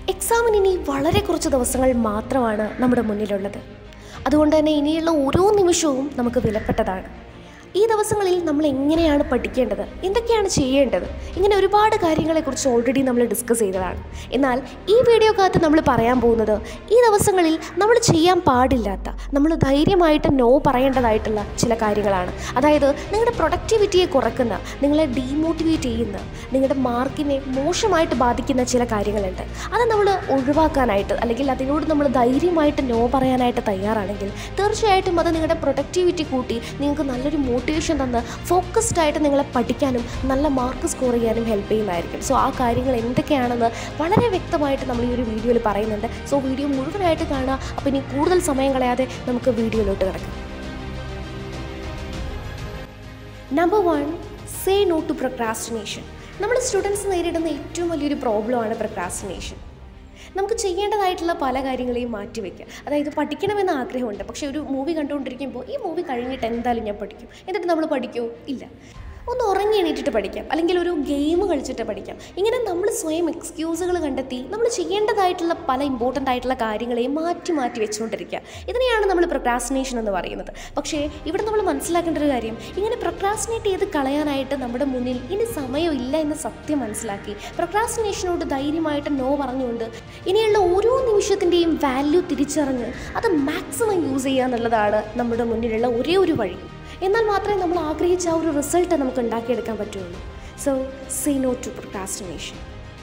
എക്സാമിന് ഇനി വളരെ കുറച്ച് ദിവസങ്ങൾ മാത്രമാണ് നമ്മുടെ മുന്നിലുള്ളത് അതുകൊണ്ട് തന്നെ ഇനിയുള്ള ഓരോ നിമിഷവും നമുക്ക് വിലപ്പെട്ടതാണ് ഈ ദിവസങ്ങളിൽ നമ്മൾ എങ്ങനെയാണ് പഠിക്കേണ്ടത് എന്തൊക്കെയാണ് ചെയ്യേണ്ടത് ഇങ്ങനെ ഒരുപാട് കാര്യങ്ങളെക്കുറിച്ച് ഓൾറെഡി നമ്മൾ ഡിസ്കസ് ചെയ്തതാണ് എന്നാൽ ഈ വീഡിയോക്കകത്ത് നമ്മൾ പറയാൻ പോകുന്നത് ഈ ദിവസങ്ങളിൽ നമ്മൾ ചെയ്യാൻ പാടില്ലാത്ത നമ്മൾ ധൈര്യമായിട്ട് നോ പറയേണ്ടതായിട്ടുള്ള ചില കാര്യങ്ങളാണ് അതായത് നിങ്ങളുടെ പ്രൊഡക്ടിവിറ്റിയെ കുറക്കുന്ന നിങ്ങളെ ഡീമോട്ടിവേറ്റ് ചെയ്യുന്ന നിങ്ങളുടെ മാർക്കിനെ മോശമായിട്ട് ബാധിക്കുന്ന ചില കാര്യങ്ങളുണ്ട് അത് നമ്മൾ ഒഴിവാക്കാനായിട്ട് അല്ലെങ്കിൽ അതിനോട് നമ്മൾ ധൈര്യമായിട്ട് നോ പറയാനായിട്ട് തയ്യാറാണെങ്കിൽ തീർച്ചയായിട്ടും അത് നിങ്ങളുടെ പ്രൊഡക്ടിവിറ്റി കൂട്ടി നിങ്ങൾക്ക് നല്ലൊരു മോട്ടിവേഷൻ തന്ന് ഫോക്കസ്ഡ് ആയിട്ട് നിങ്ങളെ പഠിക്കാനും നല്ല മാർക്ക് സ്കോർ ചെയ്യാനും ഹെൽപ്പ് ചെയ്യുന്നതായിരിക്കും സോ ആ കാര്യങ്ങൾ എന്തൊക്കെയാണെന്ന് വളരെ വ്യക്തമായിട്ട് നമ്മൾ ഈ ഒരു വീഡിയോയിൽ പറയുന്നുണ്ട് സോ വീഡിയോ മുഴുവനായിട്ട് കാണുക അപ്പോൾ ഇനി കൂടുതൽ സമയം കളയാതെ നമുക്ക് വീഡിയോയിലോട്ട് കിടക്കാം number one say no to procrastination നമ്മുടെ സ്റ്റുഡൻസ് നേരിടുന്ന ഏറ്റവും വലിയൊരു പ്രോബ്ലമാണ് പ്രൊക്രാസ്റ്റിനേഷൻ നമുക്ക് ചെയ്യേണ്ടതായിട്ടുള്ള പല കാര്യങ്ങളെയും മാറ്റിവെക്കുക അതായത് പഠിക്കണമെന്ന് ആഗ്രഹമുണ്ട് പക്ഷേ ഒരു മൂവി കണ്ടുകൊണ്ടിരിക്കുമ്പോൾ ഈ മൂവി കഴിഞ്ഞിട്ട് എന്തായാലും ഞാൻ പഠിക്കും എന്നിട്ട് നമ്മൾ പഠിക്കുമോ ഇല്ല ഒന്ന് ഉറങ്ങി എണീറ്റിട്ട് പഠിക്കാം അല്ലെങ്കിൽ ഒരു ഗെയിം കളിച്ചിട്ട് പഠിക്കാം ഇങ്ങനെ നമ്മൾ സ്വയം എക്സ്ക്യൂസുകൾ കണ്ടെത്തി നമ്മൾ ചെയ്യേണ്ടതായിട്ടുള്ള പല ഇമ്പോർട്ടൻ്റ് ആയിട്ടുള്ള കാര്യങ്ങളെയും മാറ്റി മാറ്റി വെച്ചുകൊണ്ടിരിക്കുക ഇതിനെയാണ് നമ്മൾ പ്രൊക്രാസിനേഷൻ എന്ന് പറയുന്നത് പക്ഷേ ഇവിടെ നമ്മൾ മനസ്സിലാക്കേണ്ട ഒരു കാര്യം ഇങ്ങനെ പ്രൊക്രാസിനേറ്റ് ചെയ്ത് കളയാനായിട്ട് നമ്മുടെ മുന്നിൽ ഇനി സമയമില്ല എന്ന സത്യം മനസ്സിലാക്കി പ്രൊക്രാസിനേഷനോട് ധൈര്യമായിട്ട് നോ പറഞ്ഞുകൊണ്ട് ഇനിയുള്ള ഓരോ നിമിഷത്തിൻ്റെയും വാല്യൂ തിരിച്ചറിഞ്ഞ് അത് മാക്സിമം യൂസ് ചെയ്യുക എന്നുള്ളതാണ് നമ്മുടെ മുന്നിലുള്ള ഒരേ ഒരു വഴി എന്നാൽ മാത്രമേ നമ്മൾ ആഗ്രഹിച്ച ആ ഒരു റിസൾട്ട് നമുക്ക് ഉണ്ടാക്കിയെടുക്കാൻ പറ്റുള്ളൂ so say no to procrastination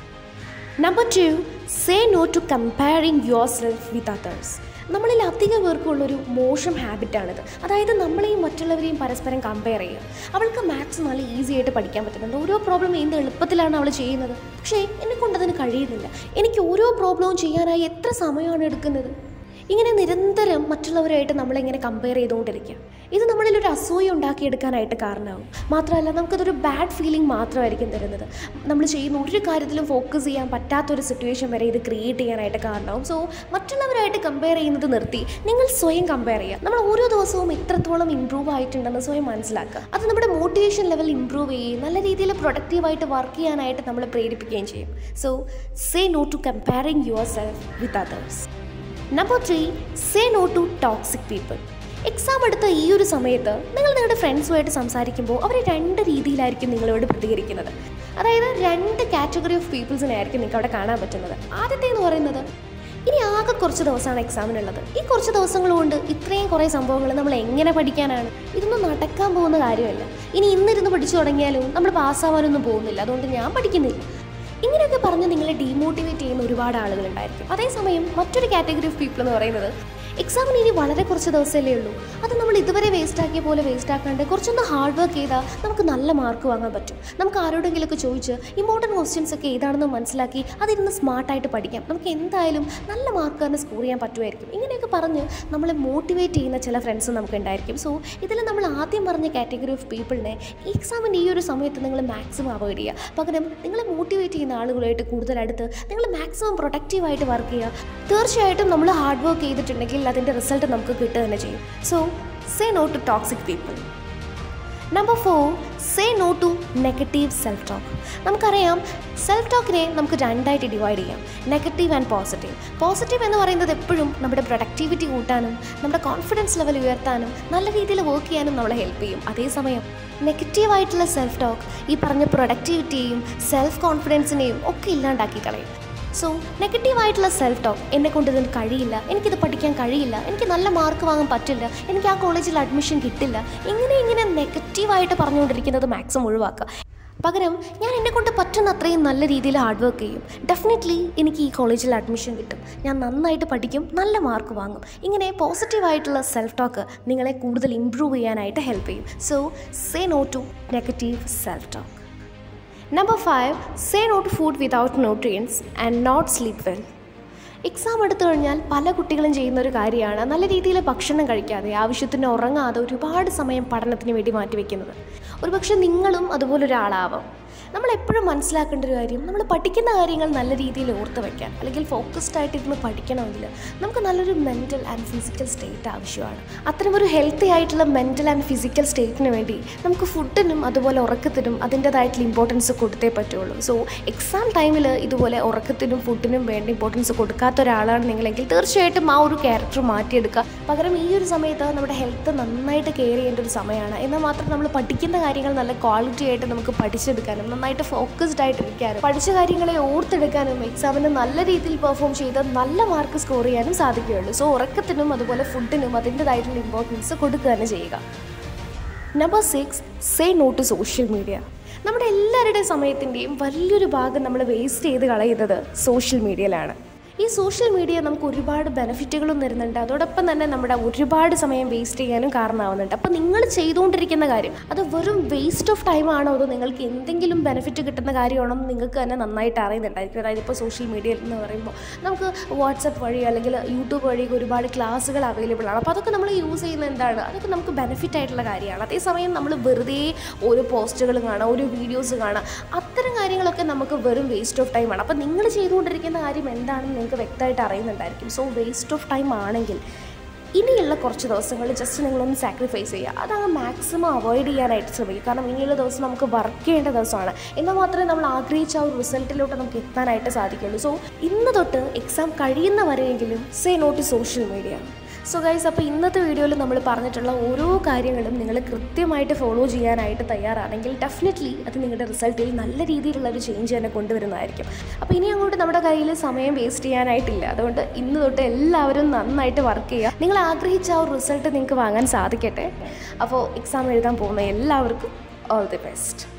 number two say no to comparing yourself with others നമ്മളിൽ അധിക പേർക്കുള്ളൊരു മോശം ഹാബിറ്റാണിത് അതായത് നമ്മളെയും മറ്റുള്ളവരെയും പരസ്പരം കമ്പയർ ചെയ്യുക അവൾക്ക് മാത്സ് നല്ല ഈസി ആയിട്ട് പഠിക്കാൻ പറ്റുന്നുണ്ട് ഓരോ പ്രോബ്ലം എന്ത് എളുപ്പത്തിലാണ് അവൾ ചെയ്യുന്നത് പക്ഷേ എന്നെ കൊണ്ടതിന് കഴിയുന്നില്ല എനിക്ക് ഓരോ പ്രോബ്ലവും ചെയ്യാനായി എത്ര സമയമാണ് എടുക്കുന്നത് ഇങ്ങനെ നിരന്തരം മറ്റുള്ളവരായിട്ട് നമ്മളിങ്ങനെ കമ്പയർ ചെയ്തുകൊണ്ടിരിക്കുക ഇത് നമ്മളിൽ ഒരു അസൂയ ഉണ്ടാക്കിയെടുക്കാനായിട്ട് കാരണമാവും മാത്രമല്ല നമുക്കതൊരു ബാഡ് ഫീലിംഗ് മാത്രമായിരിക്കും തരുന്നത് നമ്മൾ ചെയ്യുന്ന ഒരു കാര്യത്തിലും ഫോക്കസ് ചെയ്യാൻ പറ്റാത്തൊരു സിറ്റുവേഷൻ വരെ ഇത് ക്രിയേറ്റ് ചെയ്യാനായിട്ട് കാരണമാവും സോ മറ്റുള്ളവരായിട്ട് കമ്പയർ ചെയ്യുന്നത് നിർത്തി നിങ്ങൾ സ്വയം കമ്പയർ ചെയ്യുക നമ്മൾ ഓരോ ദിവസവും എത്രത്തോളം ഇമ്പ്രൂവ് ആയിട്ടുണ്ടെന്ന് സ്വയം മനസ്സിലാക്കുക അത് നമ്മുടെ മോട്ടിവേഷൻ ലെവൽ ഇമ്പ്രൂവ് ചെയ്യുകയും നല്ല രീതിയിൽ പ്രൊഡക്റ്റീവായിട്ട് വർക്ക് ചെയ്യാനായിട്ട് നമ്മളെ പ്രേരിപ്പിക്കുകയും ചെയ്യും so say no to comparing yourself with others number three say no to toxic people exam എടുത്ത ഈ ഒരു സമയത്ത് നിങ്ങൾ നിങ്ങളുടെ ഫ്രണ്ട്സുമായിട്ട് സംസാരിക്കുമ്പോൾ അവർ രണ്ട് രീതിയിലായിരിക്കും നിങ്ങളോട് പ്രതികരിക്കുന്നത് അതായത് രണ്ട് കാറ്റഗറി ഓഫ് പീപ്പിൾസിനായിരിക്കും നിങ്ങൾക്ക് അവിടെ കാണാൻ പറ്റുന്നത് ആദ്യത്തെ എന്ന് പറയുന്നത് ഇനി ആകെ കുറച്ച് ദിവസമാണ് എക്സാമിനുള്ളത് ഈ കുറച്ച് ദിവസങ്ങൾ കൊണ്ട് ഇത്രയും കുറേ സംഭവങ്ങൾ നമ്മൾ എങ്ങനെ പഠിക്കാനാണ് ഇതൊന്നും നടക്കാൻ പോകുന്ന കാര്യമല്ല ഇനി ഇന്നിരുന്ന് പഠിച്ചു തുടങ്ങിയാലും നമ്മൾ പാസ്സാവാനൊന്നും പോകുന്നില്ല അതുകൊണ്ട് ഞാൻ പഠിക്കുന്നില്ല ഇങ്ങനെയൊക്കെ പറഞ്ഞ് നിങ്ങളെ ഡീമോട്ടിവേറ്റ് ചെയ്യുന്ന ഒരുപാട് ആളുകളുണ്ടായിരിക്കും അതേസമയം മറ്റൊരു കാറ്റഗറി ഓഫ് പീപ്പിൾ എന്ന് പറയുന്നത് എക്സാമിന് ഇനി വളരെ കുറച്ച് ദിവസമല്ലേ ഉള്ളൂ അത് നമ്മൾ ഇതുവരെ വേസ്റ്റ് ആക്കിയ പോലെ വേസ്റ്റ് ആക്കാണ്ട് കുറച്ചൊന്ന് ഹാർഡ് വർക്ക് ചെയ്താൽ നമുക്ക് നല്ല മാർക്ക് വാങ്ങാൻ പറ്റും നമുക്ക് ആരോടെങ്കിലുമൊക്കെ ചോദിച്ച് ഇമ്പോർട്ടൻറ്റ് ക്വസ്റ്റ്യൻസ് ഒക്കെ ഏതാണെന്ന് മനസ്സിലാക്കി അതിരുന്ന് സ്മാർട്ടായിട്ട് പഠിക്കാം നമുക്ക് എന്തായാലും നല്ല മാർക്ക് തന്നെ സ്കോർ ചെയ്യാൻ പറ്റുമായിരിക്കും ഇങ്ങനെയൊക്കെ പറഞ്ഞ് നമ്മളെ മോട്ടിവേറ്റ് ചെയ്യുന്ന ചില ഫ്രണ്ട്സ് നമുക്ക് ഉണ്ടായിരിക്കും സോ ഇതിൽ നമ്മൾ ആദ്യം പറഞ്ഞ കാറ്റഗറി ഓഫ് പീപ്പിളിനെ ഈ എക്സാമിൻ്റെ ഈ ഒരു സമയത്ത് നിങ്ങൾ മാക്സിമം അവോയ്ഡ് ചെയ്യുക പകരം നിങ്ങളെ മോട്ടിവേറ്റ് ചെയ്യുന്ന ആളുകളായിട്ട് കൂടുതൽ അടുത്ത് നിങ്ങൾ മാക്സിമം പ്രൊഡക്റ്റീവായിട്ട് വർക്ക് ചെയ്യുക തീർച്ചയായിട്ടും നമ്മൾ ഹാർഡ് വർക്ക് ചെയ്തിട്ടുണ്ടെങ്കിൽ അതിൻ്റെ റിസൾട്ട് നമുക്ക് കിട്ടുക തന്നെ ചെയ്യും so say no to toxic people number four say no to negative self talk നമുക്കറിയാം സെൽഫ് ടോക്കിനെ നമുക്ക് രണ്ടായിട്ട് ഡിവൈഡ് ചെയ്യാം നെഗറ്റീവ് ആൻഡ് പോസിറ്റീവ് പോസിറ്റീവ് എന്ന് പറയുന്നത് എപ്പോഴും നമ്മുടെ പ്രൊഡക്ടിവിറ്റി കൂട്ടാനും നമ്മുടെ കോൺഫിഡൻസ് ലെവൽ ഉയർത്താനും നല്ല രീതിയിൽ വർക്ക് ചെയ്യാനും നമ്മളെ ഹെൽപ്പ് ചെയ്യും അതേസമയം നെഗറ്റീവായിട്ടുള്ള സെൽഫ് ടോക്ക് ഈ പറഞ്ഞ പ്രൊഡക്ടിവിറ്റിയെയും സെൽഫ് കോൺഫിഡൻസിനെയും ഒക്കെ ഇല്ലാണ്ടാക്കി കളയും സോ നെഗറ്റീവായിട്ടുള്ള സെൽഫ് ടോക്ക് എന്നെ കൊണ്ട് ഇതിന് കഴിയില്ല എനിക്കിത് പഠിക്കാൻ കഴിയില്ല എനിക്ക് നല്ല മാർക്ക് വാങ്ങാൻ പറ്റില്ല എനിക്ക് ആ കോളേജിൽ അഡ്മിഷൻ കിട്ടില്ല ഇങ്ങനെ ഇങ്ങനെ നെഗറ്റീവായിട്ട് പറഞ്ഞുകൊണ്ടിരിക്കുന്നത് മാക്സിമം ഒഴിവാക്കുക പകരം ഞാൻ എന്നെ കൊണ്ട് പറ്റുന്ന അത്രയും നല്ല രീതിയിൽ ഹാർഡ് വർക്ക് ചെയ്യും ഡെഫിനറ്റ്ലി എനിക്ക് ഈ കോളേജിൽ അഡ്മിഷൻ കിട്ടും ഞാൻ നന്നായിട്ട് പഠിക്കും നല്ല മാർക്ക് വാങ്ങും ഇങ്ങനെ പോസിറ്റീവായിട്ടുള്ള സെൽഫ് ടോക്ക് നിങ്ങളെ കൂടുതൽ ഇമ്പ്രൂവ് ചെയ്യാനായിട്ട് ഹെൽപ്പ് ചെയ്യും so say no to negative self talk number five say not food without nutrients and not sleep well exam എടുത്തു കഴിഞ്ഞാൽ പല കുട്ടികളും ചെയ്യുന്ന ഒരു കാര്യമാണ് നല്ല രീതിയിൽ ഭക്ഷണം കഴിക്കാതെ ആവശ്യത്തിന് ഉറങ്ങാതെ ഒരുപാട് സമയം പഠനത്തിന് വേണ്ടി മാറ്റിവെക്കുന്നത് ഒരുപക്ഷെ നിങ്ങളും അതുപോലൊരാളാവാം നമ്മൾ എപ്പോഴും മനസ്സിലാക്കേണ്ട ഒരു കാര്യം നമ്മൾ പഠിക്കുന്ന കാര്യങ്ങൾ നല്ല രീതിയിൽ ഓർത്ത് വയ്ക്കാൻ അല്ലെങ്കിൽ ഫോക്കസ്ഡ് ആയിട്ട് ഇരുന്ന് പഠിക്കണമെങ്കിൽ നമുക്ക് നല്ലൊരു മെൻറ്റൽ ആൻഡ് ഫിസിക്കൽ സ്റ്റേറ്റ് ആവശ്യമാണ് അത്തരമൊരു ഹെൽത്തി ആയിട്ടുള്ള മെൻറ്റൽ ആൻഡ് ഫിസിക്കൽ സ്റ്റേറ്റിന് വേണ്ടി നമുക്ക് ഫുഡിനും അതുപോലെ ഉറക്കത്തിനും അതിൻ്റേതായിട്ടുള്ള ഇമ്പോർട്ടൻസ് കൊടുത്തേ പറ്റുള്ളൂ സോ എക്സാം ടൈമിൽ ഇതുപോലെ ഉറക്കത്തിനും ഫുഡിനും വേണ്ടി ഇമ്പോർട്ടൻസ് കൊടുക്കാത്ത ഒരാളാണ് നിങ്ങളെങ്കിൽ തീർച്ചയായിട്ടും ആ ഒരു ക്യാരക്ടർ മാറ്റിയെടുക്കുക പകരം ഈ ഒരു സമയത്ത് നമ്മുടെ ഹെൽത്ത് നന്നായിട്ട് കെയർ ചെയ്യേണ്ട ഒരു സമയമാണ് എന്നാൽ മാത്രം നമ്മൾ പഠിക്കുന്ന കാര്യങ്ങൾ നല്ല ക്വാളിറ്റി ആയിട്ട് നമുക്ക് പഠിച്ചെടുക്കാനും നന്നായിട്ട് ഫോക്കസ്ഡ് ആയിട്ടിരിക്കാനും പഠിച്ച കാര്യങ്ങളെ ഓർത്തെടുക്കാനും എക്സാമിന് നല്ല രീതിയിൽ പെർഫോം ചെയ്ത് നല്ല മാർക്ക് സ്കോർ ചെയ്യാനും സാധിക്കുകയുള്ളൂ സോ ഉറക്കത്തിനും അതുപോലെ ഫുഡിനും അതിൻ്റെതായിട്ടുള്ള ഇമ്പോർട്ടൻസ് കൊടുക്കുക തന്നെ ചെയ്യുക number six say no to social media നമ്മുടെ എല്ലാവരുടെയും സമയത്തിൻ്റെയും വലിയൊരു ഭാഗം നമ്മൾ വേസ്റ്റ് ചെയ്ത് കളയുന്നത് സോഷ്യൽ മീഡിയയിലാണ് ഈ സോഷ്യൽ മീഡിയ നമുക്ക് ഒരുപാട് ബെനിഫിറ്റുകളും തരുന്നുണ്ട് അതോടൊപ്പം തന്നെ നമ്മുടെ ഒരുപാട് സമയം വേസ്റ്റ് ചെയ്യാനും കാരണമാവുന്നുണ്ട് അപ്പോൾ നിങ്ങൾ ചെയ്തുകൊണ്ടിരിക്കുന്ന കാര്യം അത് വെറും വേസ്റ്റ് ഓഫ് ടൈം ആണോ അതോ നിങ്ങൾക്ക് എന്തെങ്കിലും ബെനിഫിറ്റ് കിട്ടുന്ന കാര്യമാണോ എന്ന് നിങ്ങൾക്ക് തന്നെ നന്നായിട്ട് അറിയുന്നുണ്ടായിരിക്കും അതായത് ഇപ്പോൾ സോഷ്യൽ മീഡിയ എന്ന് പറയുമ്പോൾ നമുക്ക് വാട്സപ്പ് വഴി അല്ലെങ്കിൽ യൂട്യൂബ് വഴി ഒരുപാട് ക്ലാസ്സുകൾ അവൈലബിൾ ആണ് അപ്പോൾ അതൊക്കെ നമ്മൾ യൂസ് ചെയ്യുന്നത് എന്താണ് അതൊക്കെ നമുക്ക് ബെനിഫിറ്റ് ആയിട്ടുള്ള കാര്യമാണ് അതേസമയം നമ്മൾ വെറുതെ ഓരോ പോസ്റ്റുകൾ കാണാം ഓരോ വീഡിയോസ് കാണാം അത്തരം കാര്യങ്ങളൊക്കെ നമുക്ക് വെറും വേസ്റ്റ് ഓഫ് ടൈമാണ് അപ്പോൾ നിങ്ങൾ ചെയ്തുകൊണ്ടിരിക്കുന്ന കാര്യം എന്താണെന്ന് നിങ്ങൾക്ക് വ്യക്തമായിട്ട് അറിയുന്നുണ്ടായിരിക്കും സോ വേസ്റ്റ് ഓഫ് ടൈം ആണെങ്കിൽ ഇനിയുള്ള കുറച്ച് ദിവസങ്ങൾ ജസ്റ്റ് നിങ്ങളൊന്ന് സാക്രിഫൈസ് ചെയ്യുക അതങ്ങ് മാക്സിമം അവോയ്ഡ് ചെയ്യാനായിട്ട് ശ്രമിക്കുക കാരണം ഇനിയുള്ള ദിവസം നമുക്ക് വർക്ക് ചെയ്യേണ്ട ദിവസമാണ് എന്നാൽ മാത്രമേ നമ്മൾ ആഗ്രഹിച്ച ആ ഒരു റിസൾട്ടിലോട്ട് നമുക്ക് എത്താനായിട്ട് സാധിക്കുള്ളൂ സോ ഇന്ന് തൊട്ട് എക്സാം കഴിയുന്ന വരെയെങ്കിലും say not social media so guys അപ്പോൾ ഇന്നത്തെ വീഡിയോയിൽ നമ്മൾ പറഞ്ഞിട്ടുള്ള ഓരോ കാര്യങ്ങളും നിങ്ങൾ കൃത്യമായിട്ട് ഫോളോ ചെയ്യാനായിട്ട് തയ്യാറാണെങ്കിൽ ഡെഫിനറ്റ്ലി അത് നിങ്ങളുടെ റിസൾട്ടിൽ നല്ല രീതിയിലുള്ള ഒരു ചേഞ്ച് തന്നെ കൊണ്ടുവരുന്നതായിരിക്കും അപ്പോൾ ഇനി അങ്ങോട്ട് നമ്മുടെ കയ്യിൽ സമയം വേസ്റ്റ് ചെയ്യാനായിട്ടില്ല അതുകൊണ്ട് ഇന്ന് തൊട്ട് എല്ലാവരും നന്നായിട്ട് വർക്ക് ചെയ്യുക നിങ്ങൾ ആഗ്രഹിച്ച ആ ഒരു റിസൾട്ട് നിങ്ങൾക്ക് വാങ്ങാൻ സാധിക്കട്ടെ അപ്പോൾ എക്സാം എഴുതാൻ പോകുന്ന എല്ലാവർക്കും ഓൾ ദി ബെസ്റ്റ്